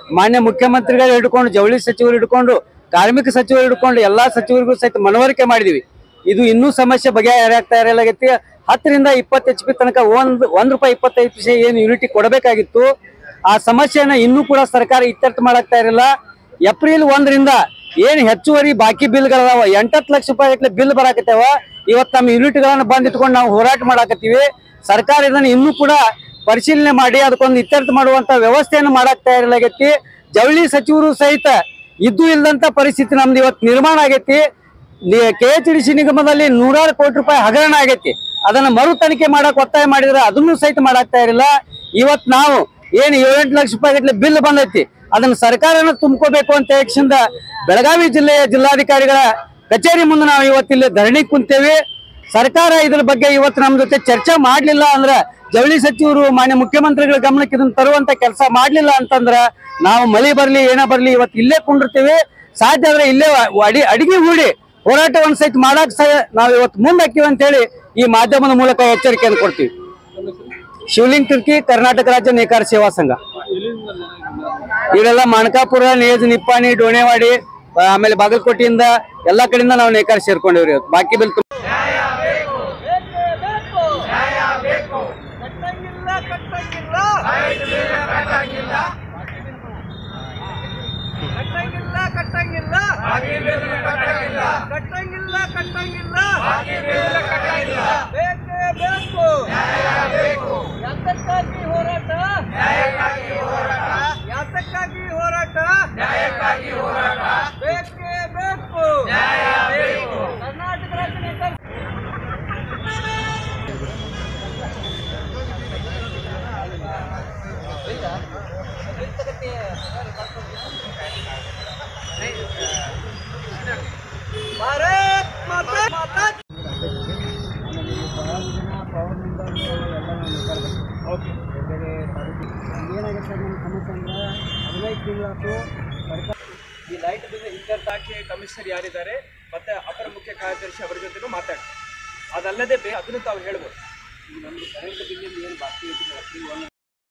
ಮಾನ್ಯ ಮುಖ್ಯಮಂತ್ರಿಗಳು ಹಿಡ್ಕೊಂಡು ಜವಳಿ ಸಚಿವರು ಹಿಡ್ಕೊಂಡು ಕಾರ್ಮಿಕ ಸಚಿವರು ಹಿಡ್ಕೊಂಡು ಎಲ್ಲಾ ಸಚಿವರಿಗೂ ಸಹಿತ ಮನವರಿಕೆ ಮಾಡಿದೀವಿ ಇದು ಇನ್ನೂ ಸಮಸ್ಯೆ ಬಗೆಹರಿಯಾಗ್ತಾ ಇರಲಾಗೈತಿ ಹತ್ತರಿಂದ ಇಪ್ಪತ್ತು ಎಚ್ ಪಿ ತನಕ ಒಂದ್ ಒಂದ್ ರೂಪಾಯಿ ಇಪ್ಪತ್ತೈದು ಪೈಸೆ ಏನು ಯೂನಿಟಿ ಕೊಡಬೇಕಾಗಿತ್ತು ಆ ಸಮಸ್ಯೆನ ಇನ್ನೂ ಕೂಡ ಸರ್ಕಾರ ಇತ್ಯರ್ಥ ಮಾಡಾಕ್ತಾ ಇರಲಿಲ್ಲ ಏಪ್ರಿಲ್ ಒಂದರಿಂದ ಏನ್ ಹೆಚ್ಚುವರಿ ಬಾಕಿ ಬಿಲ್ಗಳದಾವ ಎಂಟತ್ತು ಲಕ್ಷ ರೂಪಾಯಿ ಗಟ್ಲೆ ಬಿಲ್ ಬರಾಕತ್ತೇವ ಇವತ್ತು ನಮ್ಮ ಯೂನಿಟ್ಗಳನ್ನ ಬಂದ್ ಇಟ್ಕೊಂಡು ನಾವು ಹೋರಾಟ ಮಾಡಾಕತ್ತೀವಿ ಸರ್ಕಾರ ಇದನ್ನ ಇನ್ನೂ ಕೂಡ ಪರಿಶೀಲನೆ ಮಾಡಿ ಅದಕ್ಕೊಂದು ಇತ್ಯರ್ಥ ಮಾಡುವಂತ ವ್ಯವಸ್ಥೆಯನ್ನು ಮಾಡಾಕ್ತಾ ಇರಲಾಗೈತಿ ಜವಳಿ ಸಚಿವರು ಸಹಿತ ಇದ್ದು ಇಲ್ಲದಂತ ಪರಿಸ್ಥಿತಿ ನಮ್ದು ಇವತ್ತು ನಿರ್ಮಾಣ ಆಗೈತಿ ಕೆ ಎಚ್ ಡಿ ಸಿ ನಿಗಮದಲ್ಲಿ ನೂರಾರು ಕೋಟಿ ರೂಪಾಯಿ ಹಗರಣ ಆಗೈತಿ ಅದನ್ನ ಮರು ತನಿಖೆ ಮಾಡಕ್ ಒತ್ತಾಯ ಮಾಡಿದ್ರೆ ಅದನ್ನು ಸಹಿತ ಮಾಡಾಕ್ತಾ ಇರಲಿಲ್ಲ ಇವತ್ ನಾವು ಏನ್ ಏಳೆಂಟು ಲಕ್ಷ ರೂಪಾಯಿ ಗಟ್ಲೆ ಬಿಲ್ ಬಂದೈತಿ ಅದನ್ನ ಸರ್ಕಾರನ ತುಂಬ್ಕೋಬೇಕು ಅಂತ ಯಕ್ಷಿಂದ ಬೆಳಗಾವಿ ಜಿಲ್ಲೆಯ ಜಿಲ್ಲಾಧಿಕಾರಿಗಳ ಕಚೇರಿ ಮುಂದೆ ನಾವು ಇವತ್ತಿಲ್ಲಿ ಧರಣಿ ಕುಂತೇವೆ ಸರ್ಕಾರ ಇದ್ರ ಬಗ್ಗೆ ಇವತ್ತು ನಮ್ಮ ಜೊತೆ ಚರ್ಚೆ ಮಾಡ್ಲಿಲ್ಲ ಅಂದ್ರ ಜವಳಿ ಸಚಿವರು ಮಾನ್ಯ ಮುಖ್ಯಮಂತ್ರಿಗಳ ಗಮನಕ್ಕೆ ಇದನ್ನ ತರುವಂತ ಕೆಲಸ ಮಾಡ್ಲಿಲ್ಲ ಅಂತಂದ್ರ ನಾವು ಮಳಿ ಬರ್ಲಿ ಏನ ಬರ್ಲಿ ಇವತ್ತು ಇಲ್ಲೇ ಕುಂಡಿರ್ತೀವಿ ಸಾಧ್ಯ ಆದ್ರೆ ಇಲ್ಲೇ ಅಡಿ ಅಡಿಗೆ ಹೂಡಿ ಹೋರಾಟವನ್ನು ಸಹಿತ ಮಾಡಕ್ ಸಹ ನಾವು ಇವತ್ತು ಮುಂದಾಕಿವಿ ಅಂತ ಹೇಳಿ ಈ ಮಾಧ್ಯಮದ ಮೂಲಕ ಎಚ್ಚರಿಕೆಯನ್ನು ಕೊಡ್ತೀವಿ ಶಿವಲಿಂಗ್ ತುರ್ಕಿ ಕರ್ನಾಟಕ ರಾಜ್ಯ ನೇಕಾರ ಸೇವಾ ಸಂಘ ಇವರೆಲ್ಲ ಮಾಣಕಾಪುರ ನೇಜ್ ನಿಪ್ಪಾಣಿ ಡೋಣೆವಾಡಿ ಆ, ಆಮೇಲೆ ಬಾಗಲಕೋಟೆಯಿಂದ ಎಲ್ಲಾ ಕಡೆಯಿಂದ ನಾವು ನೇಕಾರ ಸೇರ್ಕೊಂಡಿವ್ರಿ ಇವತ್ತು. ಬಾಕಿ ಬಿಲ್ ತುಂಬ ಕಟ್ಟಂಗಿಲ್ಲ ಕಟ್ಟಂಗಿಲ್ಲ ಕಟ್ಟಂಗಿಲ್ಲ ಕಟ್ಟಂಗಿಲ್ಲ ಕಟ್ಟಂಗಿಲ್ಲ ಕಟ್ಟಂಗಿಲ್ಲ ಬೇಕೇ ಬೇಕು ಯಾತಕ್ಕಾಗಿ ಹೋರಾಟ ಯಾತಕ್ಕಾಗಿ ಹೋರಾಟ ಬೇಕೇ ಬೇಕು ಕರ್ನಾಟಕ ರಾಜ್ಯ ನೇತಾರ ಭಾರತ್ ಮಾತಾ ಮಾತಾ ಈ ಲೈಟ್ ಬಿಲ್ ಇತ್ಯರ್ಥಾಗಿ ಕಮಿಷನರ್ ಯಾರಿದ್ದಾರೆ ಮತ್ತೆ ಅಪರ ಮುಖ್ಯ ಕಾರ್ಯದರ್ಶಿ ಅವರ ಜೊತೆನೂ ಮಾತಾಡಿ ಅದಲ್ಲದೆ ಬೇ ಅದನ್ನು ತಾವು ಹೇಳ್ಬೋದು ಈಗ ನಮ್ದು ಕರೆಂಟ್ ಬಿಲ್ಲಿಂದ ಏನು ಬಾಕಿ ಇದೆ ಏಪ್ರಿಲ್ ಒನ್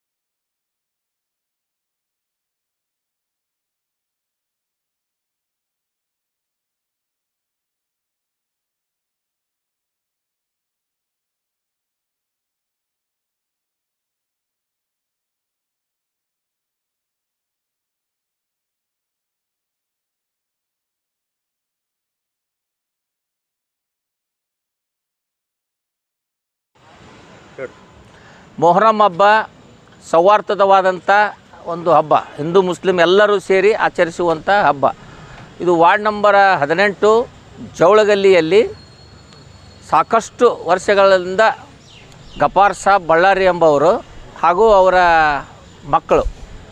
ಮೊಹರಂ ಹಬ್ಬ ಸೌಹಾರ್ದವಾದಂಥ ಒಂದು ಹಬ್ಬ ಹಿಂದೂ ಮುಸ್ಲಿಂ ಎಲ್ಲರೂ ಸೇರಿ ಆಚರಿಸುವಂಥ ಹಬ್ಬ ಇದು ವಾರ್ಡ್ ನಂಬರ ಹದಿನೆಂಟು ಜವಳಗಲ್ಲಿಯಲ್ಲಿ ಸಾಕಷ್ಟು ವರ್ಷಗಳಿಂದ ಗಪಾರ್ ಸಾಬ್ ಬಳ್ಳಾರಿ ಎಂಬವರು ಹಾಗೂ ಅವರ ಮಕ್ಕಳು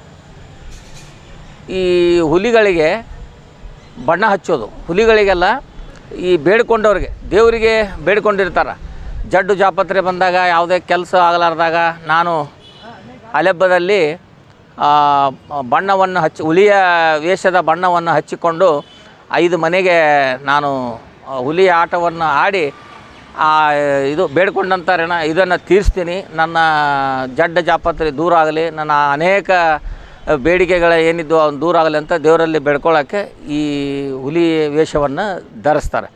ಈ ಹುಲಿಗಳಿಗೆ ಬಣ್ಣ ಹಚ್ಚೋದು ಹುಲಿಗಳಿಗೆಲ್ಲ ಈ ಬೇಡ್ಕೊಂಡವ್ರಿಗೆ ದೇವರಿಗೆ ಬೇಡ್ಕೊಂಡಿರ್ತಾರೆ ಜಡ್ಡು ಜಾಪತ್ರೆ ಬಂದಾಗ ಯಾವುದೇ ಕೆಲಸ ಆಗಲಾರ್ದಾಗ ನಾನು ಅಲೆಬ್ಬದಲ್ಲಿ ಆ, ಬಣ್ಣವನ್ನು ಹಚ್ಚಿ ಹುಲಿಯ ವೇಷದ ಬಣ್ಣವನ್ನು ಹಚ್ಚಿಕೊಂಡು ಐದು ಮನೆಗೆ ನಾನು ಆ, ಹುಲಿಯ ಆಟವನ್ನು ಆಡಿ ಆ, ಇದು ಬೇಡ್ಕೊಂಡಂಥ ಋಣ ಇದನ್ನು ತೀರಿಸ್ತೀನಿ ನನ್ನ ಜಡ್ಡ ಜಾಪತ್ರೆ ದೂರ ಆಗಲಿ ನನ್ನ ಅನೇಕ ಬೇಡಿಕೆಗಳ ಏನಿದ್ದು ಅವನು ದೂರ ಆಗಲಿ ಅಂತ ದೇವರಲ್ಲಿ ಬೇಡ್ಕೊಳ್ಳೋಕ್ಕೆ ಈ ಹುಲಿ ವೇಷವನ್ನು ಧರಿಸ್ತಾರೆ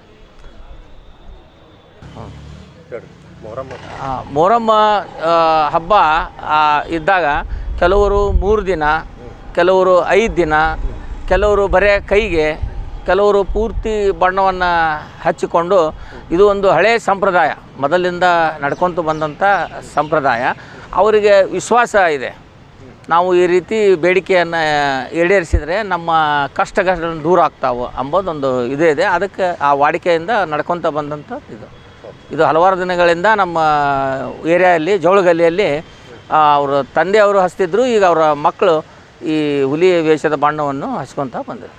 ಆ, ಮೊಹರಮ್ಮ ಆ, ಹಬ್ಬ ಆ, ಇದ್ದಾಗ ಕೆಲವರು ಮೂರು ದಿನ ಕೆಲವರು ಐದು ದಿನ ಕೆಲವರು ಬರೇ ಕೈಗೆ ಕೆಲವರು ಪೂರ್ತಿ ಬಣ್ಣವನ್ನು ಹಚ್ಚಿಕೊಂಡು ಇದು ಒಂದು ಹಳೆಯ ಸಂಪ್ರದಾಯ ಮೊದಲಿಂದ ನಡ್ಕೊತ ಬಂದಂಥ ಸಂಪ್ರದಾಯ ಅವರಿಗೆ ವಿಶ್ವಾಸ ಇದೆ ನಾವು ಈ ರೀತಿ ಬೇಡಿಕೆಯನ್ನು ಈಡೇರಿಸಿದರೆ ನಮ್ಮ ಕಷ್ಟಗಳನ್ನು ದೂರ ಆಗ್ತಾವೆ ಅಂಬೋದೊಂದು ಇದೇ ಇದೆ ಅದಕ್ಕೆ ಆ ವಾಡಿಕೆಯಿಂದ ನಡ್ಕೊತ ಬಂದಂಥ ಇದು ಇದು ಹಲವಾರು ದಿನಗಳಿಂದ ನಮ್ಮ ಏರಿಯಾದಲ್ಲಿ ಜೋಳಗಲ್ಲಿಯಲ್ಲಿ ಅವರ ತಂದೆಯವರು ಹಚ್ತಿದ್ರು ಈಗ ಅವರ ಮಕ್ಕಳು ಈ ಹುಲಿ ವೇಷದ ಬಣ್ಣವನ್ನು ಹಚ್ಕೊತ ಬಂದರು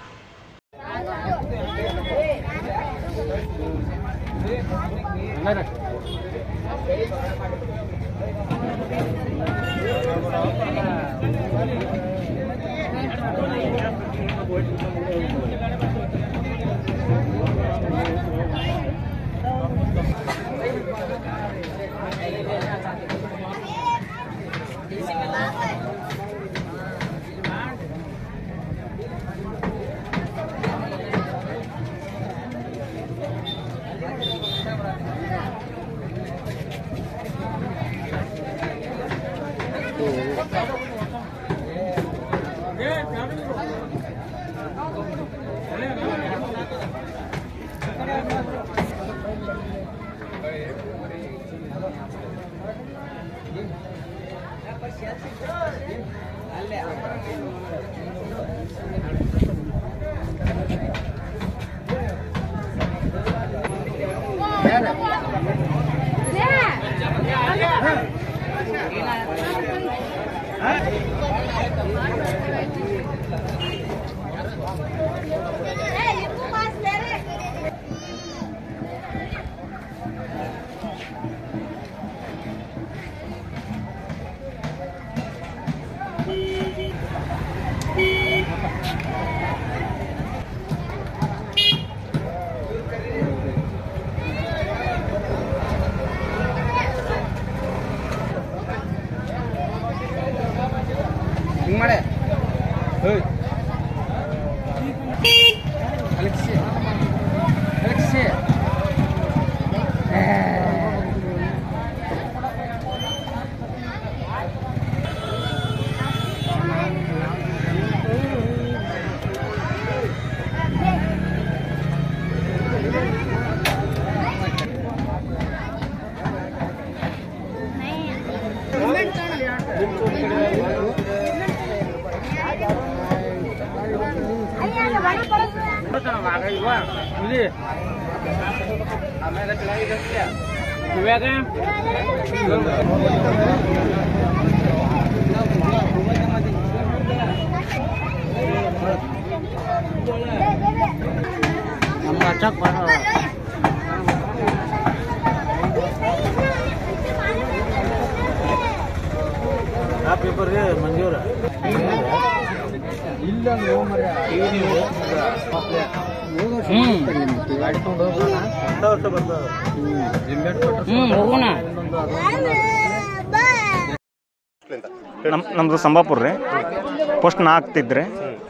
ನಮ್ ನಮ್ಮದು ಸಂಬಾಪುರ ರೀ ಫಸ್ಟ್ ನಾಲ್ಕು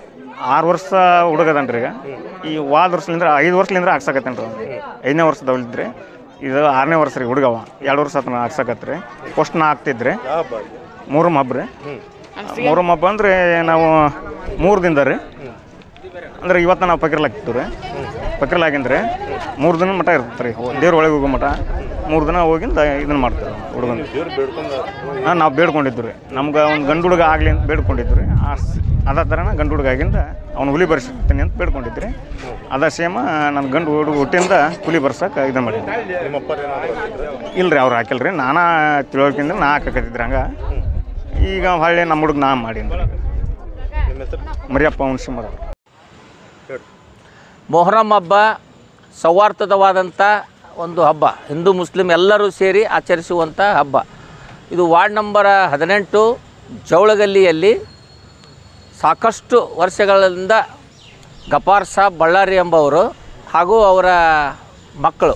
ಆರು ವರ್ಷ ಹುಡುಗದನ್ರಿ ಈಗ ಈ ವಾದ ವರ್ಷಲಿಂದ್ರ ಐದು ವರ್ಷಲಿಂದ್ರ ಹಾಕ್ಸಕತ್ತೇನೆ ರೀ ಐದನೇ ವರ್ಷದವಳಿದ್ರಿ ಇದು ಆರನೇ ವರ್ಷ ರೀ ಹುಡುಗವ ಎರಡು ವರ್ಷ ಆತನ ಹಾಕ್ಸಕತ್ರಿ ಫಸ್ಟ್ ನಾ ಹಾಕ್ತಿದ್ರಿ ಮೂರಮ್ಮ ಹಬ್ಬ ರೀ ಮೂರಮ್ಮ ಹಬ್ಬ ಅಂದ್ರೆ ನಾವು ಮೂರು ದಿನದ ರೀ ಅಂದ್ರೆ ಇವತ್ತು ನಾವು ಪಕಿರ್ಲಾಗ್ತೀವಿ ರೀ ಪಕಿರ್ಲಾಗಿಂದ್ರೆ ಮೂರು ದಿನ ಮಠ ಇರ್ತದೆ ರೀ ದೇವ್ರ ಒಳಗೆ ಹೋಗೋ ಮಠ ಮೂರು ದಿನ ಹೋಗಿಂದ ಇದನ್ನ ಮಾಡ್ತಾರೆ ಹುಡುಗನ ಹಾಂ ನಾವು ಬೇಡ್ಕೊಂಡಿದ್ದು ರೀ ನಮ್ಗೆ ಒಂದು ಗಂಡು ಹುಡುಗ ಆಗಲಿ ಅಂತ ಬೇಡ್ಕೊಂಡಿದ್ದು ರೀ ಆ ಸ್- ಅದೇ ಥರನ ಗಂಡು ಹುಡುಗ ಆಗಿಂದ ಅವ್ನು ಹುಲಿ ಬರ್ಸಿರ್ತೀನಿ ಅಂತ ಬೇಡ್ಕೊಂಡಿದ್ರಿ ಅದ ಸೇಮ ನನ್ನ ಗಂಡು ಹುಡುಗ ಹುಟ್ಟಿಂದ ಹುಲಿ ಬರ್ಸಕ್ಕೆ ಇದನ್ನ ಮಾಡಿದ್ದೆ ಇಲ್ರಿ ಅವ್ರು ಹಾಕಿಲ್ರಿ ನಾನಾ ತಿಳುವಳಿಕೆಯಿಂದ ನಾ ಹಾಕಕತ್ತಿದ್ರಿ ಹಂಗೆ ಈಗ ಹೊಳ್ಳಿ ನಮ್ಮ ಹುಡುಗ ನಾ ಮಾಡೀನಿ ಮರಿಯಪ್ಪ ಹುಣ್ಸಿಮರ ಮೊಹರಂ ಹಬ್ಬ ಸೌಹಾರ್ದವಾದಂಥ ಒಂದು ಹಬ್ಬ ಹಿಂದೂ ಮುಸ್ಲಿಂ ಎಲ್ಲರೂ ಸೇರಿ ಆಚರಿಸುವಂಥ ಹಬ್ಬ ಇದು ವಾರ್ಡ್ ನಂಬರ ಹದಿನೆಂಟು ಜವಳಗಲ್ಲಿಯಲ್ಲಿ ಸಾಕಷ್ಟು ವರ್ಷಗಳಿಂದ ಗಪಾರ್ ಸಾಬ್ ಬಳ್ಳಾರಿ ಎಂಬವರು ಹಾಗೂ ಅವರ ಮಕ್ಕಳು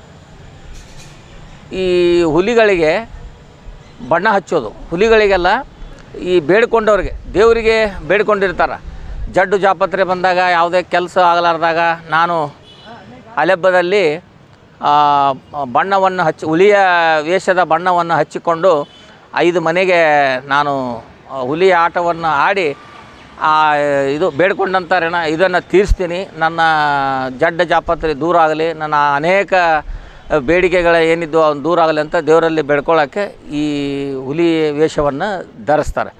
ಈ ಹುಲಿಗಳಿಗೆ ಬಣ್ಣ ಹಚ್ಚೋದು ಹುಲಿಗಳಿಗೆಲ್ಲ ಈ ಬೇಡ್ಕೊಂಡವ್ರಿಗೆ ದೇವರಿಗೆ ಬೇಡ್ಕೊಂಡಿರ್ತಾರೆ ಜಡ್ಡು ಜಾಪತ್ರೆ ಬಂದಾಗ ಯಾವುದೇ ಕೆಲಸ ಆಗಲಾರ್ದಾಗ ನಾನು ಅಲೆಬ್ಬದಲ್ಲಿ ಆ, ಬಣ್ಣವನ್ನು ಹಚ್ಚಿ ಹುಲಿಯ ವೇಷದ ಬಣ್ಣವನ್ನು ಹಚ್ಚಿಕೊಂಡು ಐದು ಮನೆಗೆ ನಾನು ಆ, ಹುಲಿಯ ಆಟವನ್ನು ಆಡಿ ಆ, ಇದು ಬೇಡ್ಕೊಂಡಂತಾರೇನ ಇದನ್ನು ತೀರಿಸ್ತೀನಿ ನನ್ನ ಜಡ್ಡ ಜಾಪತ್ರೆ ದೂರ ಆಗಲಿ ನನ್ನ ಅನೇಕ ಬೇಡಿಕೆಗಳ ಏನಿದ್ದು ಅವನು ದೂರ ಆಗಲಿ ಅಂತ ದೇವರಲ್ಲಿ ಬೇಡ್ಕೊಳ್ಳೋಕ್ಕೆ ಈ ಹುಲಿ ವೇಷವನ್ನು ಧರಿಸ್ತಾರೆ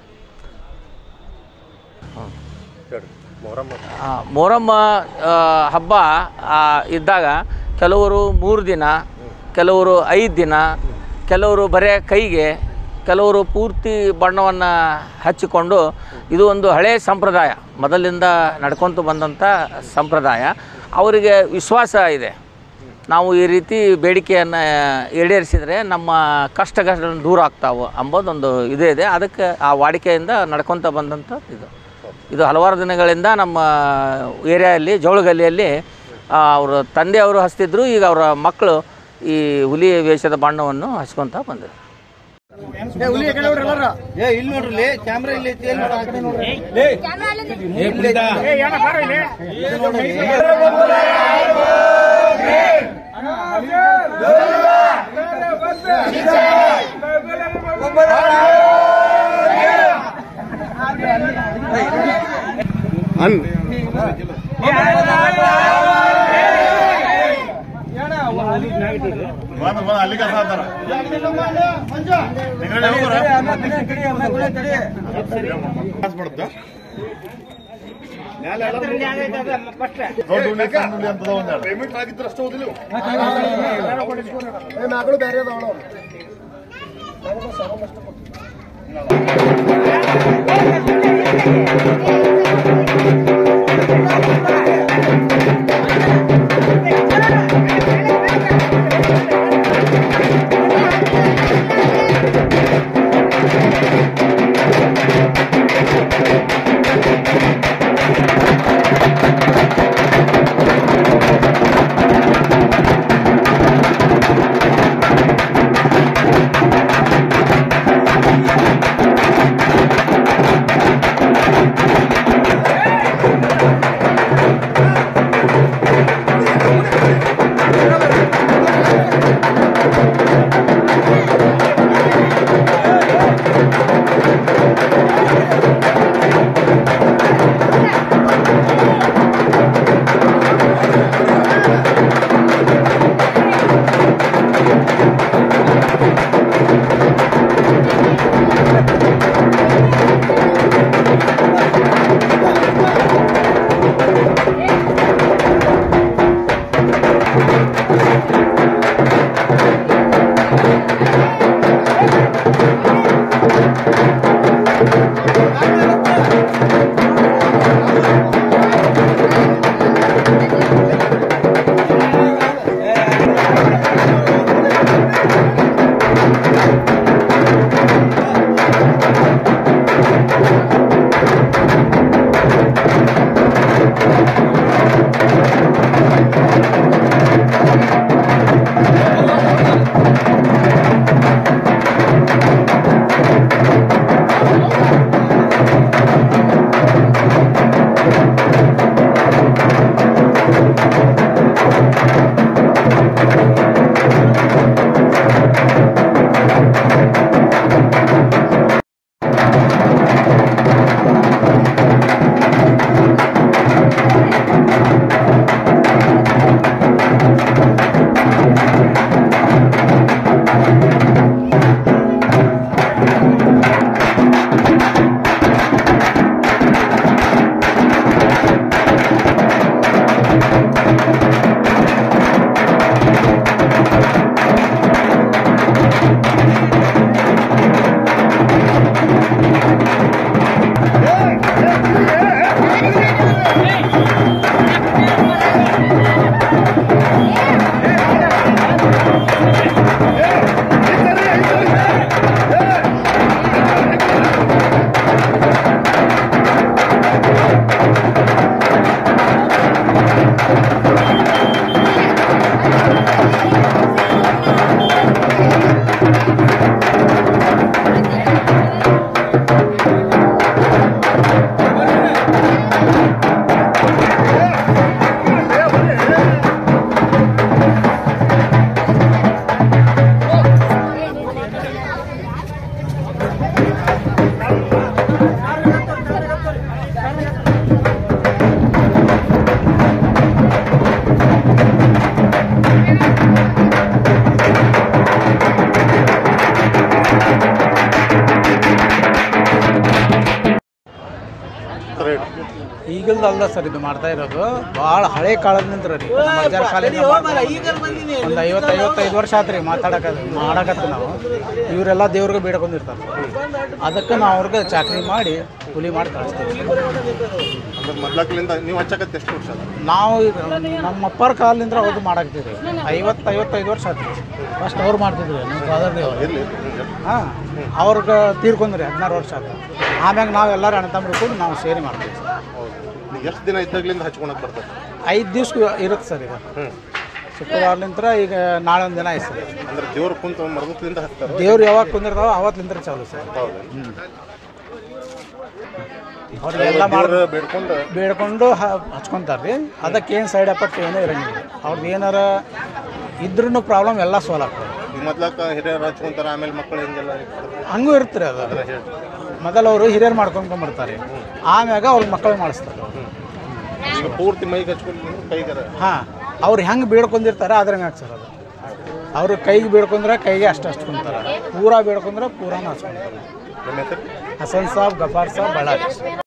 ಆ, ಮೊಹರಮ್ಮ ಆ, ಹಬ್ಬ ಆ, ಇದ್ದಾಗ ಕೆಲವರು ಮೂರು ದಿನ ಕೆಲವರು ಐದು ದಿನ ಕೆಲವರು ಬರೇ ಕೈಗೆ ಕೆಲವರು ಪೂರ್ತಿ ಬಣ್ಣವನ್ನು ಹಚ್ಚಿಕೊಂಡು ಇದು ಒಂದು ಹಳೆಯ ಸಂಪ್ರದಾಯ ಮೊದಲಿಂದ ನಡ್ಕೊತ ಬಂದಂಥ ಸಂಪ್ರದಾಯ ಅವರಿಗೆ ವಿಶ್ವಾಸ ಇದೆ ನಾವು ಈ ರೀತಿ ಬೇಡಿಕೆಯನ್ನು ಈಡೇರಿಸಿದರೆ ನಮ್ಮ ಕಷ್ಟಗಳನ್ನು ದೂರ ಆಗ್ತಾವೆ ಅಂಬೋದೊಂದು ಇದೇ ಇದೆ ಅದಕ್ಕೆ ಆ ವಾಡಿಕೆಯಿಂದ ನಡ್ಕೊತ ಬಂದಂಥ ಇದು ಇದು ಹಲವಾರು ದಿನಗಳಿಂದ ನಮ್ಮ ಏರಿಯಾದಲ್ಲಿ ಜೋಳಗಲ್ಲಿಯಲ್ಲಿ ಅವರ ತಂದೆಯವರು ಹಚ್ತಿದ್ರು ಈಗ ಅವರ ಮಕ್ಕಳು ಈ ಹುಲಿ ವೇಷದ ಬಣ್ಣವನ್ನು ಹಚ್ಕೊತ ಬಂದರು ಏ ಇಲ್ಲಿ ನೋಡ್ರಿ ಕ್ಯಾಮ್ರಾ ಇಲ್ಲಿ ಐತಿ ಎಲ್ಲಿ ನೋಡ್ರಿ? ಹಾಕ್ತೀನಿ ನೋಡ್ರಿ. ಏ ಪೇಮೆಂಟ್ ಆಗಿದ್ರೆ ಅಷ್ಟು ಓದಿಲ್ಲ ಈಗಲ್ದ ಅಲ್ಲ ಸರ್ ಇದು ಮಾಡ್ತಾ ಇರೋದು ಭಾಳ ಹಳೆ ಕಾಲದಿಂದ ರೀ ನಮ್ಮ ಅಜ್ಜರ ಕಾಲದಿಂದ ಒಂದು ಐವತ್ತು ಐವತ್ತೈದು ವರ್ಷ ಆತ್ರಿ ಮಾತಾಡಕ ಮಾಡಕತ್ತ ನಾವು ಇವರೆಲ್ಲ ದೇವ್ರಿಗೆ ಬೇಡ್ಕೊಂಡಿರ್ತಾರೆ ಅದಕ್ಕೆ ನಾವು ಅವ್ರಿಗೆ ಚಾಕ್ರಿ ಮಾಡಿ ಕೂಲಿ ಮಾಡಿ ಕಳಿಸ್ತೀವಿ ಅಂದ್ರೆ ಮೊದ್ಲಕ್ಲಿಂದ ನೀವು ಹಚ್ಚಕತ್ತೆ ಎಷ್ಟು ವರ್ಷ ಅದ ನಾವು ಈಗ ನಮ್ಮ ಅಪ್ಪರ ಕಾಲದಿಂದ ಅವ್ರು ಮಾಡಾಕ್ತೀವಿ ಐವತ್ತು ಐವತ್ತೈದು ವರ್ಷ ಆತ್ರಿ ಫಸ್ಟ್ ಅವ್ರು ಮಾಡ್ತಿದ್ವಿ ನಮ್ಮ ಫಾದರ್ ದೇವ್ರು ಇರ್ಲಿ ಹಾಂ ಅವ್ರಿಗೆ ತೀರ್ಕೊಂಡ್ರಿ ಹದಿನಾರು ವರ್ಷ ಆಯ್ತು ಆಮ್ಯಾಗ ನಾವು ಎಲ್ಲರೂ ಅಣ್ಣ ತಮ್ಮರು ಕೂಡ ನಾವು ಸೇರಿ ಮಾಡ್ತೀವಿ ಸರ್ ಹೌದು ನೀವು ಎಷ್ಟು ದಿನ ಇದ್ದಾಗ್ಲಿಂದ ಹಚ್ಕೊಳಕ್ ಬರ್ತದೆ ಐದು ದಿವ್ಸ ಇರುತ್ತೆ ಸರ್ ಈಗ ಶುಕ್ರವಾರಲಿಂತ್ರ ಈಗ ನಾಳೆ ಒಂದು ದಿನ ಆಯ್ತು ಸರ್ ಅಂದ್ರೆ ದೇವ್ರ ಕುಂತ ಮರದಕ್ಲಿಂದ ಹಚ್ತಾರೆ ದೇವ್ರು ಯಾವಾಗ ಕುಂದಿರ್ತಾವ ಅವತ್ತಿಂದ ಚಾಲು ಸರ್ ಹೌದು ಅವ್ರಿಗೆಲ್ಲ ಮಾಡಿ ದೇವ್ರ ಬೇಡ್ಕೊಂಡು ಬೇಡ್ಕೊಂಡು ಹಚ್ಕೊಂತಾರೆ ರೀ ಅದಕ್ಕೆ ಏನು ಸೈಡ್ ಎಫೆಕ್ಟ್ ಏನೂ ಇರಂಗಿಲ್ಲ ಅವ್ರದ್ದು ಏನಾರ ಇದ್ರೂ ಪ್ರಾಬ್ಲಮ್ ಎಲ್ಲ ಸಾಲ್ವ್ ಆಗ್ತದೆ ಈಗ ಮೊದ್ಲಕ್ಕ ಹಿರಿಯರು ಹಚ್ಕೊಂತಾರ ಆಮೇಲೆ ಮಕ್ಕಳು ಹಿಂಗೆಲ್ಲ ಹಂಗೂ ಇರುತ್ತೆ ರೀ ಅದು ಮೊದಲು ಅವರು ಹಿರಿಯರು ಮಾಡ್ಕೊಂಡ್ಕೊಂಡ್ಬರ್ತಾರೆ ಆಮ್ಯಾಗ ಅವ್ರ ಮಕ್ಕಳು ಮಾಡಿಸ್ತಾರೆ ಈಗ ಪೂರ್ತಿ ಮೈಗೆ ಹಚ್ಕೊಂಡು ಕೈಗಾರ ಹಾಂ ಅವ್ರು ಹೆಂಗೆ ಬೇಡ್ಕೊಂಡಿರ್ತಾರೆ ಅದ್ರ ಮ್ಯಾಗ ಸರ್ ಅದು ಅವರು ಕೈಗೆ ಬೇಡ್ಕೊಂಡ್ರೆ ಕೈಗೆ ಅಷ್ಟು ಹಚ್ಕೊಂತಾರೆ ಪೂರಾ ಬೇಡ್ಕೊಂಡ್ರೆ ಪೂರಾನ ಹಚ್ಕೊಂತಾರೆ ನಿಮ್ಮ ಹೆಸರು ಹಸನ್ ಸಾಬ್ ಗಫಾರ್ ಸಾಬ್ ಬಳ್ಳಾರಿ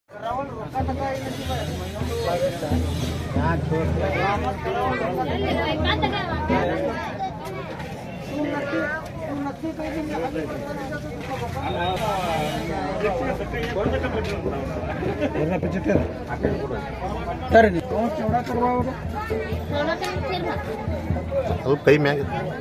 ಸರಿ ಸ್ವಲ್ಪ ಕೈ ಮ್ಯಾಗ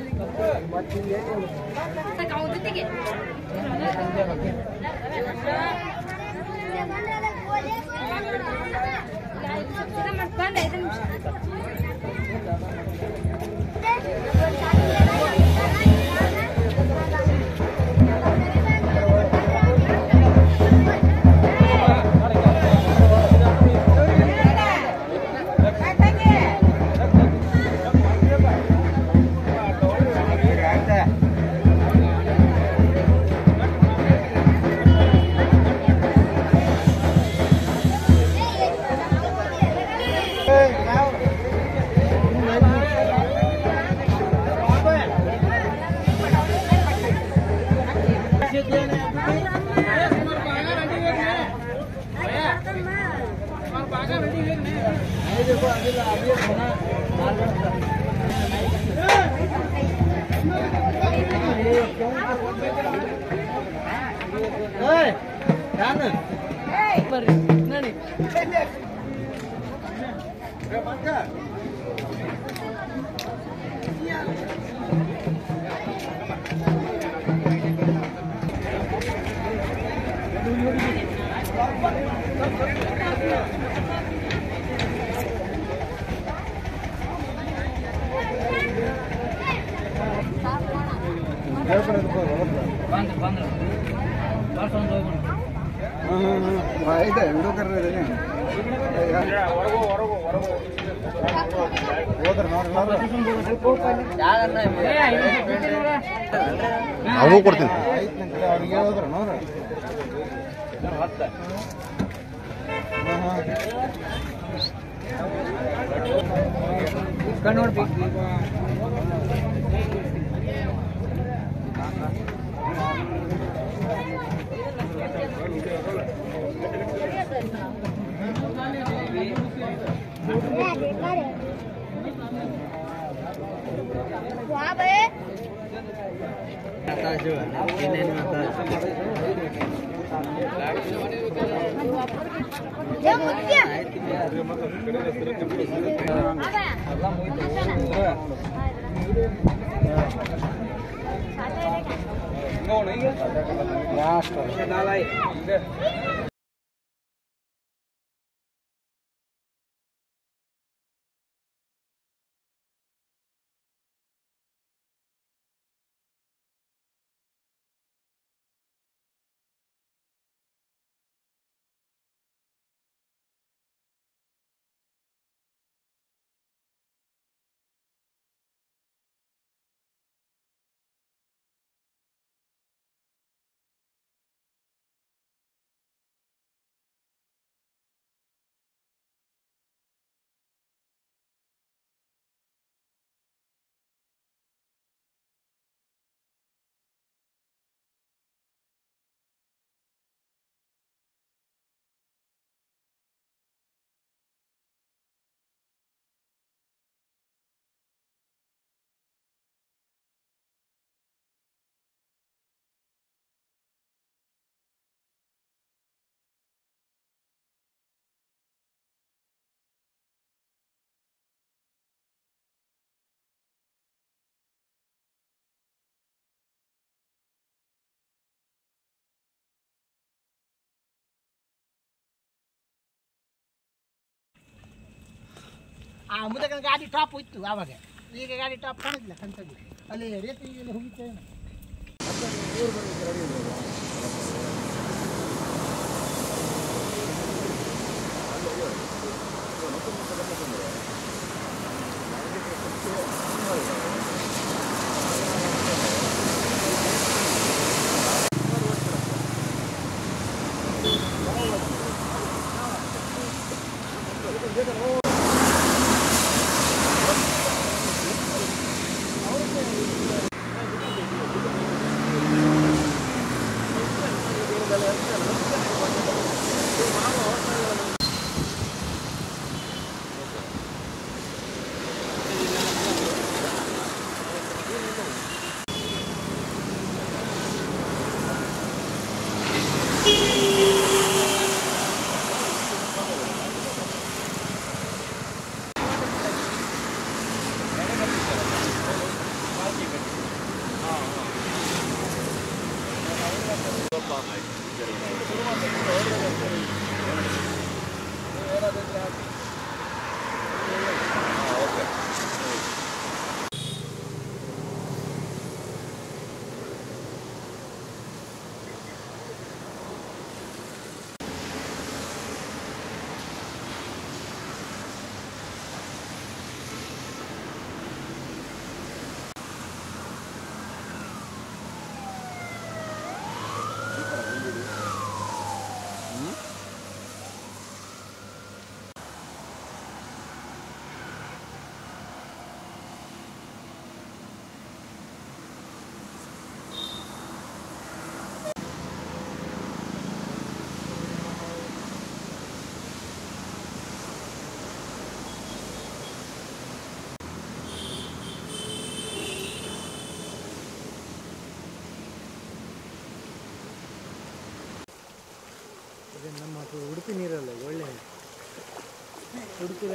ಅವನು ಕೊಡ್ತೀನಿ ಆ ಮುಂದೆ ಗಾಡಿ ಟಾಪ್ ಹೋಯ್ತು ಆವಾಗ ಈಗ ಗಾಡಿ ಟಾಪ್ ಕಾಣಿಲ್ಲ ಕಂತದ್ದು ಅಲ್ಲಿ ರೇತಿ ಹೋಗಿತ್ತೇನೆ ನಮ್ಮ ಉಡುಪಿ ನೀರಲ್ಲ ಒಳ್ಳೆ ಉಡುಪಿ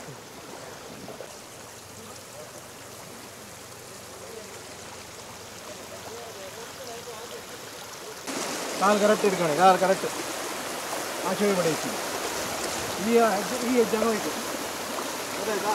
ಕಾಲು ಕರೆಕ್ಟ್ ಇಟ್ಕೊಳ್ಳಿ ಕಾಲು ಕರೆಕ್ಟ್ ಆಚೆ ಬಿಡಿ ಈ ಈ ಜಾಗ ಹೋಯ್ತು ಗೊತ್ತಾಯ್ತಾ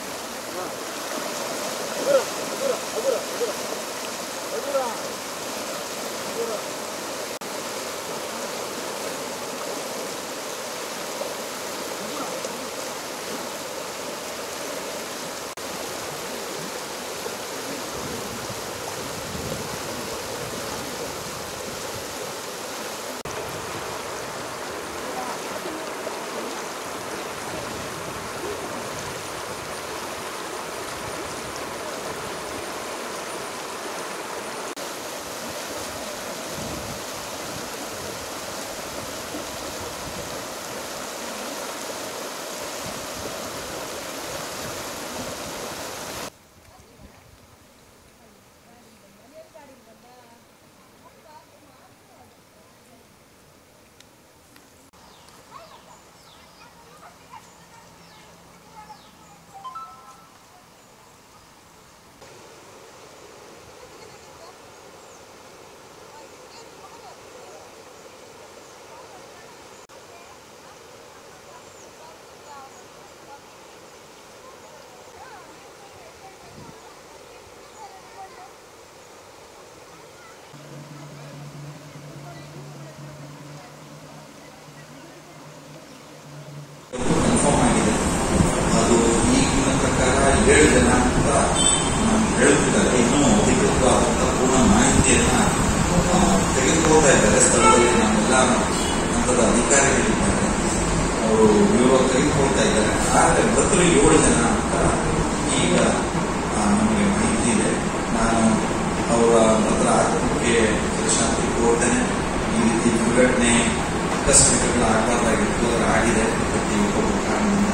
ಕನ್ಫರ್ಮ್ ಆಗಿದೆ ಅದು ಈಗಿನ ಪ್ರಕಾರ ಏಳು ಜನ ಅಂತ ನಮ್ಗೆ ಹೇಳ್ತಿದ್ದಾರೆ ಇನ್ನೂ ಅದಕ್ಕೆ ಗೊತ್ತಾದಂಥ ಪೂರ್ಣ ಮಾಹಿತಿಯನ್ನ ಆ, ತೆಗೆದುಕೊಳ್ತಾ ಇದ್ದಾರೆ ಸ್ಥಳದಲ್ಲಿ ನಮ್ಮೆಲ್ಲ ಹಂತದ ಅಧಿಕಾರಿಗಳಿದ್ದಾರೆ ಅವರು ವಿವರ ತೆಗೆದುಕೊಳ್ತಾ ಇದ್ದಾರೆ ಆದರೆ ಬದಲು ಏಳು ಜನ ಅಂತ ಈಗ ಆ, ನಮಗೆ ಮಾಹಿತಿ ಇದೆ ನಾನು ಅವರ ಹತ್ರ ಆತ್ಮಕ್ಕೆ ಶಾಂತಿ ಕೋರ್ತೇನೆ ಈ ರೀತಿ ದುರ್ಘಟನೆ ಅಕಸ್ಮಾತ್ಗಳು ಆಗಬಾರ್ದಾಗಿತ್ತು ಅದರ ಆಗಿದೆ ಪ್ರತಿಯೊಬ್ಬ ಕಾರಣದಿಂದ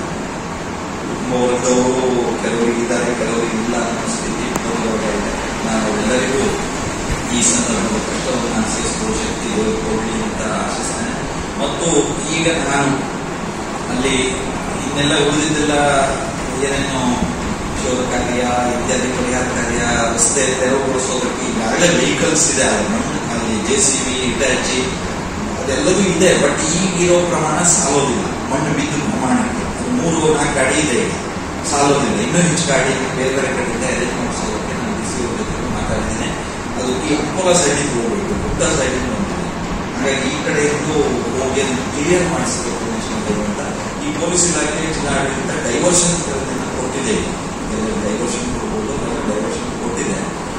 ಕುಟುಂಬವರ್ಗದವರು ಕೆಲವರಿಗೆ ಇದ್ದಾರೆ ಕೆಲವರಿಗೆ ಇಲ್ಲ ಅನ್ನೋ ಸ್ಥಿತಿ ಇವಾಗ ಇದೆ ನಾನು ಎಲ್ಲರಿಗೂ ಈ ಸಂದರ್ಭದ ಕಷ್ಟವನ್ನು ಸೇರಿಸುವ ಶಕ್ತಿ ಕೊಡಲಿ ಅಂತ ಆಶಿಸ್ತೇನೆ ಮತ್ತು ಈಗ ನಾನು ಅಲ್ಲಿ ಇನ್ನೆಲ್ಲ ಉಳಿದಿದ್ದೆಲ್ಲ ಏನೇನು ಶೋಧ ಕಾರ್ಯ ಇತ್ಯಾದಿ ಪರಿಹಾರ ಕಾರ್ಯ ರಸ್ತೆ ತೆರವುಗೊಳಿಸೋದಕ್ಕೆ ಈಗಾಗಲೇ ವೆಹಿಕಲ್ಸ್ ಇದೆ ಅಲ್ಲಿ ಅಲ್ಲಿ ಜೆ ಸಿ ಬಿ ಇಟಾಚಿ ಅದೆಲ್ಲದೂ ಇದೆ ಬಟ್ ಈಗಿರೋ ಪ್ರಮಾಣ ಸಾಲೋದಿಲ್ಲ ಮಣ್ಣು ಬಿದ್ದು ಪ್ರಮಾಣಕ್ಕೆ ಅದು ಮೂರು ನಾಲ್ಕು ಗಾಡಿ ಇದೆ ಈಗ ಸಾಲೋದಿಲ್ಲ ಇನ್ನೂ ಹೆಚ್ಚು ಗಾಡಿ ಬೇರೆ ಬೇರೆ ಕಡೆಯಿಂದ ಅರೇಂಜ್ ಮಾಡಿಸೋದಕ್ಕೆ ನಾನು ಡಿ ಸಿ ಜೊತೆ ಮಾತಾಡಿದ್ದೀನಿ ಅದು ಈ ಅಪ್ಪಲ ಸೈಡಿಗೆ ಹೋಗ್ಬೇಕು ಗುಡ್ಡ ಸೈಡಿಗೆ ಹೋಗ್ತೀನಿ ಹಾಗಾಗಿ ಈ ಕಡೆಯಿಂದ ಹೋಗಿ ಅದನ್ನು ಕ್ಲಿಯರ್ ಮಾಡಿಸಬೇಕು ನ್ಯಾಷನಲ್ ಅಂತ ಈ ಪೊಲೀಸ್ ಇಲಾಖೆ ಜಿಲ್ಲಾಡಳಿತ ಡೈವರ್ಷನ್ ಕೊಟ್ಟಿದೆ ಡೈವರ್ಷನ್ ಕೊಡ್ಬೋದು ಡೈವರ್ಷನ್ ಕೊಟ್ಟಿದೆ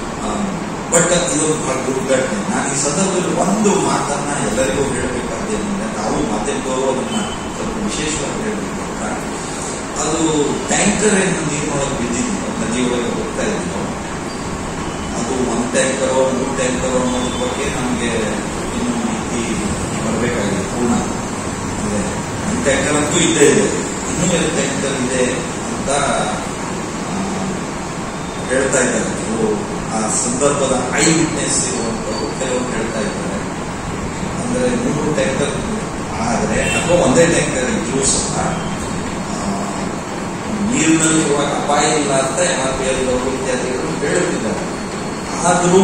ಬಟ್ ಇದೊಂದು ಬಹಳ ದುರ್ಘಟನೆ ನಾನು ಈ ಸಂದರ್ಭದಲ್ಲಿ ಒಂದು ಮಾತನ್ನ ಎಲ್ಲರಿಗೂ ಹೇಳಬೇಕಾದ್ದೇನೆಂದ್ರೆ ನಾವು ಮಾಧ್ಯಮದವರು ಅದನ್ನ ಸ್ವಲ್ಪ ವಿಶೇಷವಾಗಿ ಹೇಳಬೇಕು ಅದು ಟ್ಯಾಂಕರ್ ಏನು ನೀರಿನೊಳಗೆ ಬಿದ್ದಿದ್ದು ನದಿಯೊಳಗೆ ಹೋಗ್ತಾ ಇದ್ದು ಅದು ಒಂದು ಟ್ಯಾಂಕರೋ ಮೂರು ಟ್ಯಾಂಕರೋ ಅನ್ನೋದ್ರ ಬಗ್ಗೆ ನಮಗೆ ಇನ್ನೂ ಮಾಹಿತಿ ಬರಬೇಕಾಗಿದೆ ಪೂರ್ಣ ಇದೆ ಒಂದು ಟ್ಯಾಂಕರ್ ಅಂತೂ ಇದ್ದೇ ಇದೆ ಇನ್ನೂ ಎರಡು ಟ್ಯಾಂಕರ್ ಇದೆ ಅಂತ ಆ, ಹೇಳ್ತಾ ಇದ್ದಾರೆ ಕೆಲವು ಆ ಸಂದರ್ಭದ ಐ ವಿಟ್ನೆಸ್ ಇರುವಂತವರು ಕೆಲವರು ಹೇಳ್ತಾ ಇದ್ದಾರೆ ಅಂದ್ರೆ ಮೂರು ಟ್ಯಾಂಕರ್ ಆದರೆ ಅಥವಾ ಒಂದೇ ಟ್ಯಾಂಕರ್ ಇದ್ರೂ ಸಹ ಆ, ನೀರಿನಲ್ಲಿರುವಾಗ ಅಪಾಯ ಇಲ್ಲ ಅಂತ ಎನ್ಆರ್ಪಿಎಲ್ನವರು ಇತ್ಯಾದಿಗಳು ಹೇಳುತ್ತಿದ್ದಾರೆ ಆದರೂ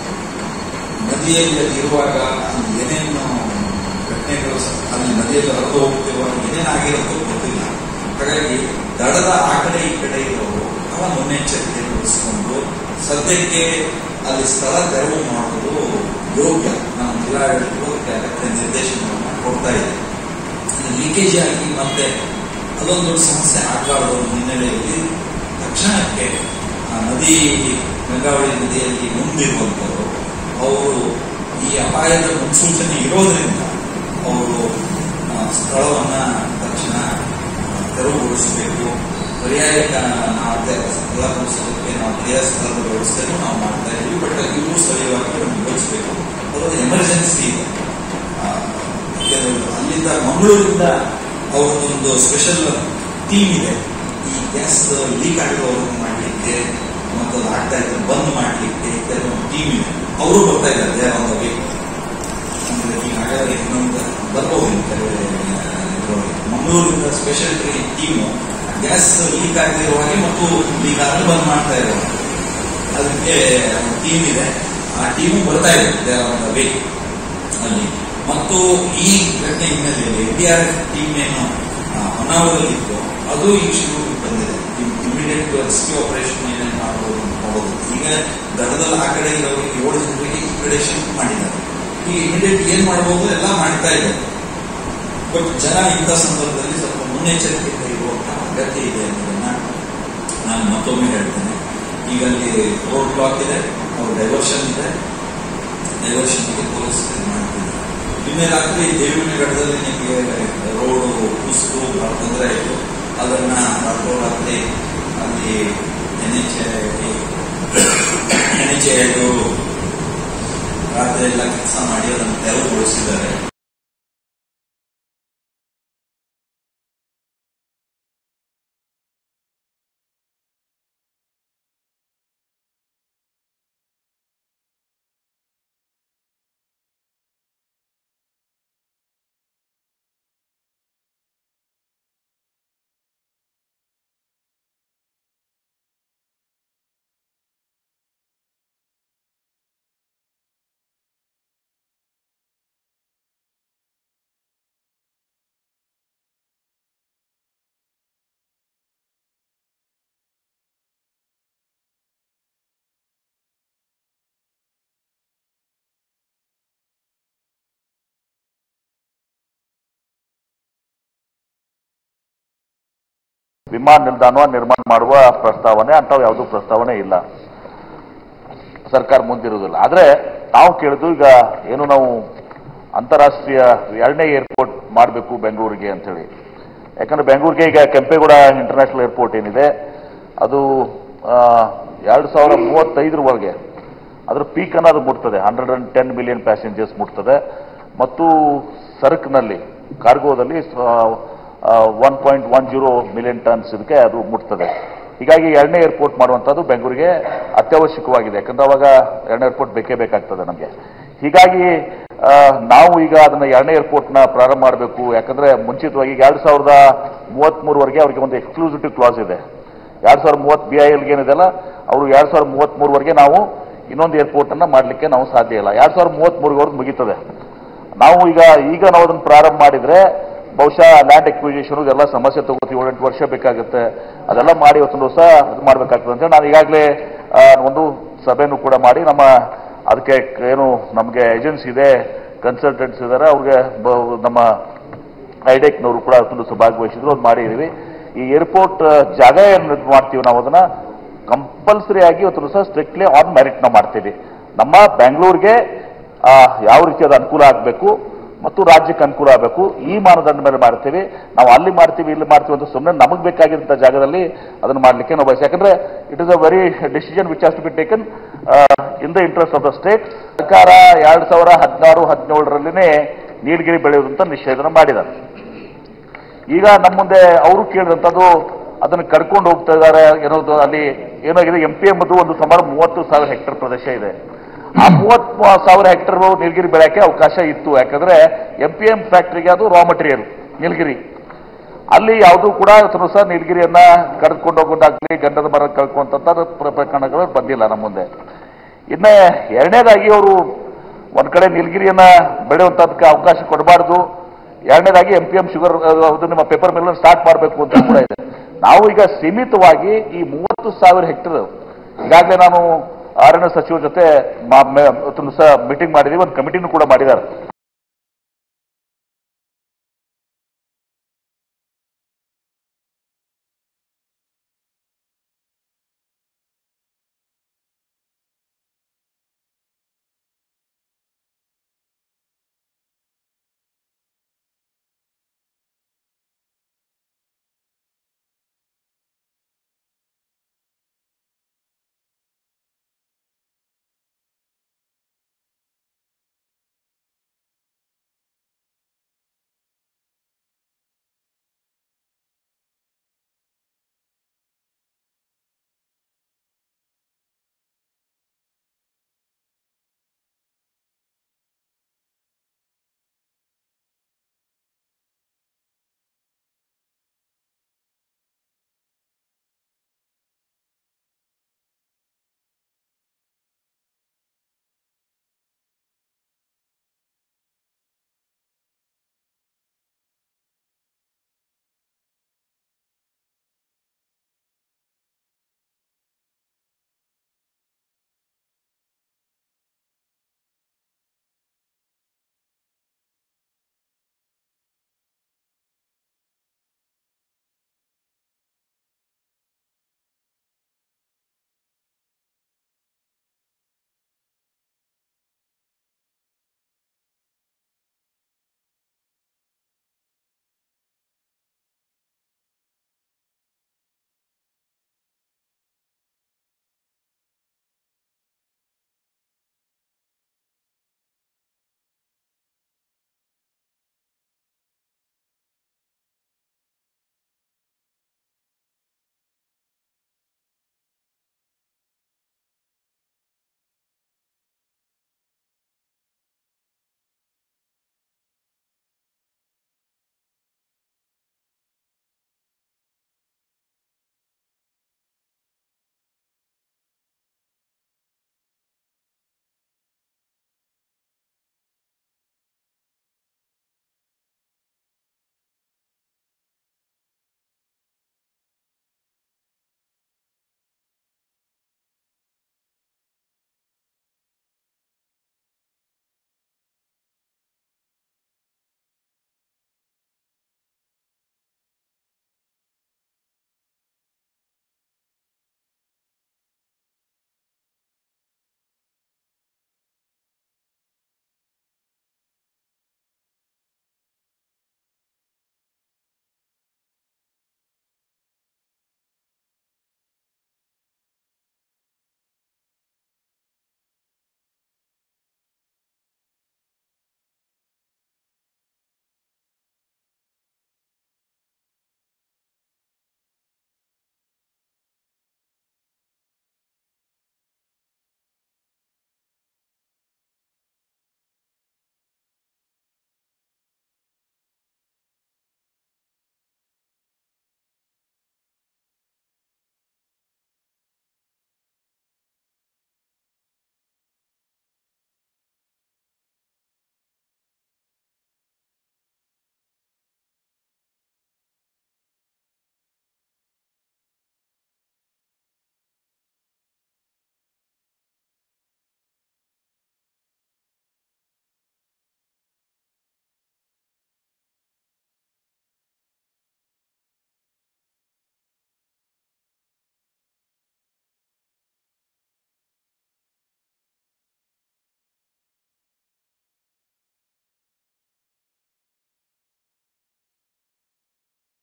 ನದಿಯಲ್ಲಿ ಅಲ್ಲಿ ಇರುವಾಗ ಅಲ್ಲಿ ಏನೇನು ಘಟನೆಗಳು ಸ- ಅಲ್ಲಿ ನದಿಯಲ್ಲಿ ಹರಿದು ಹೋಗ್ತಿರುವಾಗ ಏನೇನಾಗಿರುತ್ತೋ ಗೊತ್ತಿಲ್ಲ ಹಾಗಾಗಿ ದಡದ ಆ ಕಡೆ ಈ ಕಡೆ ಇರೋರು ಬಹಳ ಮುನ್ನೆಚ್ಚರಿಕೆ ವಹಿಸಿಕೊಂಡು ಸದ್ಯಕ್ಕೆ ಅಲ್ಲಿ ಸ್ಥಳ ತೆರವು ಮಾಡುವುದು ಯೋಗ್ಯ ನಮ್ಮ ಜಿಲ್ಲಾಡಳಿತವು ಅದಕ್ಕೆ ಅಗತ್ಯ ನಿರ್ದೇಶನವನ್ನು ಕೊಡ್ತಾ ಇದೆ ಲೀಕೇಜ್ ಆಗಿ ಮತ್ತೆ ಅದೊಂದು ದೊಡ್ಡ ಸಮಸ್ಯೆ ಆಗಬಾರ್ದು ಅನ್ನೋ ಹಿನ್ನೆಲೆಯಲ್ಲಿ ತಕ್ಷಣಕ್ಕೆ ಆ ನದಿ ಗಂಗಾವಳಿ ನದಿಯಲ್ಲಿ ಮುಂದಿರುವಂಥವರು ಅವರು ಈ ಅಪಾಯದ ಮುನ್ಸೂಚನೆ ಇರೋದ್ರಿಂದ ಅವರು ಆ, ಸ್ಥಳವನ್ನ ತಕ್ಷಣ ಆ, ತೆರವುಗೊಳಿಸಬೇಕು ಪರ್ಯಾಯ ಕ- ನಾವು ಅದೇ ಸ್ಥಳಗೊಳಿಸೋದಕ್ಕೆ ನಾವು ಪರ್ಯಾಯ ಸ್ಥಳದ ವ್ಯವಸ್ಥೆಯನ್ನು ನಾವು ಮಾಡ್ತಾ ಇದ್ದೀವಿ ಬಟ್ ಇವರು ಸರಿಯಾಗಿ ನಿರ್ವಹಿಸಬೇಕು ಅದೊಂದು ಎಮರ್ಜೆನ್ಸಿ ಇದೆ ಆ, ಯಾಕಂದ್ರೆ ಅಲ್ಲಿಂದ ಮಂಗಳೂರಿಂದ ಅವ್ರದ್ದೊಂದು ಸ್ಪೆಷಲ್ ಟೀಮ್ ಇದೆ ಈ ಗ್ಯಾಸ್ ಲೀಕ್ ಆಗಿರೋರನ್ನು ಮಾಡಲಿಕ್ಕೆ ಮತ್ತು ಅದು ಆಗ್ತಾ ಇದ್ರೆ ಬಂದ್ ಮಾಡಲಿಕ್ಕೆ ಕೆಲವೊಂದು ಟೀಮ್ ಇದೆ ಅವರು ಬರ್ತಾ ಇದ್ದಾರೆ ದೇ ಆರ್ ದ ವೇ ಅಂದ್ರೆ ಈಗಾಗಲೇ ಇನ್ನೊಂದು ಬರ್ಬೋದು ಕೆಲವೇ ಇದ್ರೊಳಗೆ. ಮಂಗಳೂರಿಂದ ಸ್ಪೆಷಲ್ ಟೀಮು ಗ್ಯಾಸ್ ಲೀಕ್ ಆಗಿರುವಾಗೆ ಮತ್ತು ಈಗಾಗಲೇ ಬಂದ್ ಮಾಡ್ತಾ ಇರುವಾಗ ಅದಕ್ಕೆ ಟೀಮ್ ಇದೆ ಆ ಟೀಮು ಬರ್ತಾ ಇದೆ ದೇ ಆರ್ ದ ವೇ ಅಲ್ಲಿ ಮತ್ತು ಈ ಘಟನೆ ಹಿನ್ನೆಲೆಯಲ್ಲಿ N D R F team ಏನು ಆ, ಹೊನ್ನಾವರದಲ್ಲಿತ್ತು ಅದು ಈ ಶಿವಮೊಗ್ಗಕ್ಕೆ ಬಂದಿದೆ ಇಮಿಡಿಯೇಟ್ ರೆಸ್ಕ್ಯೂ ಆಪರೇಷನ್ ಏನೇನು ಮಾಡಬಹುದು ಅಂತ ನೋಡೋದು ಈಗ ದಡದಲ್ಲಿ ಆ ಕಡೆ ಇರೋರಿಗೆ ಏಳು ಜನರಿಗೆ ಈ ಕಡೆ ಶಿಫ್ಟ್ ಮಾಡಿದ್ದಾರೆ ಈ ಇಮಿಡಿಯೇಟ್ ಏನ್ ಮಾಡಬಹುದು ಎಲ್ಲ ಮಾಡ್ತಾ ಇದೆ ಬಟ್ ಜನ ಇಂಥ ಸಂದರ್ಭದಲ್ಲಿ ಸ್ವಲ್ಪ ಮುನ್ನೆಚ್ಚರಿಕೆಯಿಂದ ಇರುವಂತಹ ಅಗತ್ಯ ಇದೆ ಅನ್ನೋದನ್ನ ನಾನು ಮತ್ತೊಮ್ಮೆ ಹೇಳ್ತೇನೆ ಈಗ ಅಲ್ಲಿ ರೋಡ್ ಬ್ಲಾಕ್ ಇದೆ ಅವ್ರ ಡೈವರ್ಷನ್ ಇದೆ ಡೈವರ್ಷನ್ಗೆ ಪೊಲೀಸ್ ಮಾಡ್ತಿದ್ದಾರೆ ನಿನ್ನೆ ರಾತ್ರಿ ದೇವಿನಗರದಲ್ಲಿ ನಿಮಗೆ ರೋಡು ಕುಸಿದು ಬಹಳ ತೊಂದರೆ ಆಯಿತು ಅದನ್ನ ರಾತ್ರೋರಾತ್ರಿ ಅಲ್ಲಿ ಎನ್ ಎಚ್ ಎನ್ ಎಚ್ ರಾತ್ರಿ ಎಲ್ಲ ಕೆಲಸ ಮಾಡಿ ಅದನ್ನು ತೆರವುಗೊಳಿಸಿದ್ದಾರೆ ವಿಮಾನ ನಿಲ್ದಾಣ ನಿರ್ಮಾಣ ಮಾಡುವ ಪ್ರಸ್ತಾವನೆ ಅಂಥವು ಯಾವುದೂ ಪ್ರಸ್ತಾವನೆ ಇಲ್ಲ ಸರ್ಕಾರ ಮುಂದಿರುವುದಿಲ್ಲ ಆದರೆ ನಾವು ಕೇಳಿದ್ದು ಈಗ ಏನು ನಾವು ಅಂತಾರಾಷ್ಟ್ರೀಯ ಎರಡನೇ ಏರ್ಪೋರ್ಟ್ ಮಾಡಬೇಕು ಬೆಂಗಳೂರಿಗೆ ಅಂತೇಳಿ ಯಾಕಂದ್ರೆ ಬೆಂಗಳೂರಿಗೆ ಈಗ ಕೆಂಪೇಗೌಡ ಇಂಟರ್ನ್ಯಾಷನಲ್ ಏರ್ಪೋರ್ಟ್ ಏನಿದೆ ಅದು ಆ, ಎರಡು ಸಾವಿರ ಮೂವತ್ತೈದರವರೆಗೆ ಅದರ ಪೀಕ್ ಅನ್ನೋದು ಮುಟ್ತದೆ hundred and ten million passengers ಮುಟ್ತದೆ ಮತ್ತು ಸರಕಿನಲ್ಲಿ ಕಾರ್ಗೋದಲ್ಲಿ one point one zero million tons ಇದಕ್ಕೆ ಅದು ಮುಟ್ತದೆ ಹೀಗಾಗಿ ಎರಡನೇ ಏರ್ಪೋರ್ಟ್ ಮಾಡುವಂಥದ್ದು ಬೆಂಗಳೂರಿಗೆ ಅತ್ಯವಶ್ಯಕವಾಗಿದೆ ಯಾಕಂದ್ರೆ ಅವಾಗ ಎರಡನೇ ಏರ್ಪೋರ್ಟ್ ಬೇಕೇ ಬೇಕಾಗ್ತದೆ ನಮಗೆ ಹೀಗಾಗಿ ಆ, ನಾವು ಈಗ ಅದನ್ನ ಎರಡನೇ ಏರ್ಪೋರ್ಟ್ನ ಪ್ರಾರಂಭ ಮಾಡಬೇಕು ಯಾಕಂದ್ರೆ ಮುಂಚಿತವಾಗಿ ಈಗ ಎರಡು ಸಾವಿರದ ಮೂವತ್ತ್ಮೂರವರೆಗೆ ಅವರಿಗೆ ಒಂದು ಎಕ್ಸ್ಕ್ಲೂಸಿಟಿವ್ ಕ್ಲಾಸ್ ಇದೆ ಎರಡು ಸಾವಿರದ ಮೂವತ್ತು ಬಿ ಐ ಎಲ್ಗೆ ಏನಿದೆಲ್ಲ ಅವರು ಎರಡು ಸಾವಿರದ ಮೂವತ್ತ್ಮೂರವರೆಗೆ ನಾವು ಇನ್ನೊಂದು ಏರ್ಪೋರ್ಟ್ ಅನ್ನ ಮಾಡಲಿಕ್ಕೆ ನಾವು ಸಾಧ್ಯ ಇಲ್ಲ ಎರಡು ಸಾವಿರದ ಮೂವತ್ತ್ಮೂರವರೆಗೆ ಮುಗೀತದೆ ನಾವು ಈಗ ಈಗ ನಾವು ಅದನ್ನು ಪ್ರಾರಂಭ ಮಾಡಿದ್ರೆ ಬಹುಶಃ ಲ್ಯಾಂಡ್ ಎಕ್ವಿಜೇಷನ್ ಇದೆಲ್ಲ ಸಮಸ್ಯೆ ತಗೋತೀವಿ ಏಳೆಂಟು ವರ್ಷ ಬೇಕಾಗುತ್ತೆ ಅದೆಲ್ಲ ಮಾಡಿ ಇವತ್ತೊಂದು ದಿವಸ ಇದು ಮಾಡಬೇಕಾಗ್ತದೆ ಅಂತ ನಾನು ಈಗಾಗಲೇ ಆ, ಒಂದು ಸಭೆನೂ ಕೂಡ ಮಾಡಿ ನಮ್ಮ ಅದಕ್ಕೆ ಏನು ನಮಗೆ ಏಜೆನ್ಸಿ ಇದೆ ಕನ್ಸಲ್ಟೆಂಟ್ಸ್ ಇದ್ದಾರೆ ಅವ್ರಿಗೆ ಬ- ನಮ್ಮ ಐಡೆಕ್ನವರು ಕೂಡ ಅವತ್ತೊಂದು ದಿವಸ ಭಾಗವಹಿಸಿದ್ರು ಅದು ಮಾಡಿದ್ದೀವಿ ಈ ಏರ್ಪೋರ್ಟ್ ಜಾಗ ಏನು ಇದು ಮಾಡ್ತೀವಿ ನಾವು ಅದನ್ನ ಕಂಪಲ್ಸರಿ ಆಗಿ ಇವತ್ತು ದಿವಸ ಸ್ಟ್ರಿಕ್ಟ್ಲಿ ಆನ್ ಮೆರಿಟ್ ನಾವು ಮಾಡ್ತೀವಿ ನಮ್ಮ ಬೆಂಗಳೂರಿಗೆ ಆ, ಯಾವ ರೀತಿಯಾದ ಅನುಕೂಲ ಆಗಬೇಕು ಮತ್ತು ರಾಜ್ಯಕ್ಕೆ ಅನುಕೂಲ ಆಗಬೇಕು ಈ ಮಾನದಂಡ ಮೇಲೆ ಮಾಡ್ತೀವಿ ನಾವು ಅಲ್ಲಿ ಮಾಡ್ತೀವಿ ಇಲ್ಲಿ ಮಾಡ್ತೀವಿ ಅಂತ ಸುಮ್ಮನೆ ನಮಗೆ ಬೇಕಾಗಿದ್ದ ಜಾಗದಲ್ಲಿ ಅದನ್ನು ಮಾಡಲಿಕ್ಕೆ ನಾವು ಬಯಸಿ ಯಾಕಂದ್ರೆ it is a very decision which has to be taken in the interest of the state ಸರ್ಕಾರ ಎರಡ್ ಸಾವಿರ ಹದಿನಾರು ಹದಿನೇಳರಲ್ಲಿನೇ ನೀಲಗಿರಿ ಬೆಳೆಯುವುದಂತ ನಿಷೇಧನ ಮಾಡಿದ್ದಾರೆ ಈಗ ನಮ್ಮ ಮುಂದೆ ಅವರು ಕೇಳಿದಂಥದ್ದು ಅದನ್ನು ಕರ್ಕೊಂಡು ಹೋಗ್ತಾ ಇದ್ದಾರೆ ಏನೋದು ಅಲ್ಲಿ ಏನಾಗಿದೆ ಎಂ ಪಿ ಎಂಬುದು ಒಂದು ಸುಮಾರು ಮೂವತ್ತು ಸಾವಿರ ಹೆಕ್ಟೇರ್ ಪ್ರದೇಶ ಇದೆ ಆ ಮೂವತ್ತು ಸಾವಿರ ಹೆಕ್ಟೇರ್ ನೀಲಗಿರಿ ಬೆಳೆಯಕ್ಕೆ ಅವಕಾಶ ಇತ್ತು ಯಾಕಂದ್ರೆ ಎಂ ಪಿ ಎಂ ಫ್ಯಾಕ್ಟ್ರಿಗೆ ಅದು ರಾ ಮಟೀರಿಯಲ್ ನೀಲಗಿರಿ ಅಲ್ಲಿ ಯಾವುದೂ ಕೂಡ ಅದನ್ನು ಸಹ ನೀಲಗಿರಿಯನ್ನ ಕರೆದುಕೊಂಡು ಹೋಗೋದಾಗ್ಲಿ ಗಂಧದ ಮರ ಕಳ್ಕೊಂತ ಪ್ರಕರಣಗಳು ಬಂದಿಲ್ಲ ನಮ್ಮ ಮುಂದೆ ಇನ್ನೇ ಎರಡನೇದಾಗಿ ಅವರು ಒಂದ್ ಕಡೆ ನೀಲಗಿರಿಯನ್ನ ಬೆಳೆಯುವಂತದಕ್ಕೆ ಅವಕಾಶ ಕೊಡಬಾರ್ದು ಎರಡನೇದಾಗಿ ಎಂ ಪಿ ಎಂ ಶುಗರ್ ಅದು ನಿಮ್ಮ ಪೇಪರ್ ಮಿಲ್ ಸ್ಟಾರ್ಟ್ ಮಾಡಬೇಕು ಅಂತ ಕೂಡ ಇದೆ ನಾವು ಈಗ ಸೀಮಿತವಾಗಿ ಈ ಮೂವತ್ತು ಸಾವಿರ ಹೆಕ್ಟೇರ್ ಈಗಾಗಲೇ ನಾನು ಅರಣ್ಯ ಸಚಿವರ ಜೊತೆ ಮೀಟಿಂಗ್ ಮಾಡಿದೀವಿ ಒಂದು ಕಮಿಟಿನೂ ಕೂಡ ಮಾಡಿದ್ದಾರೆ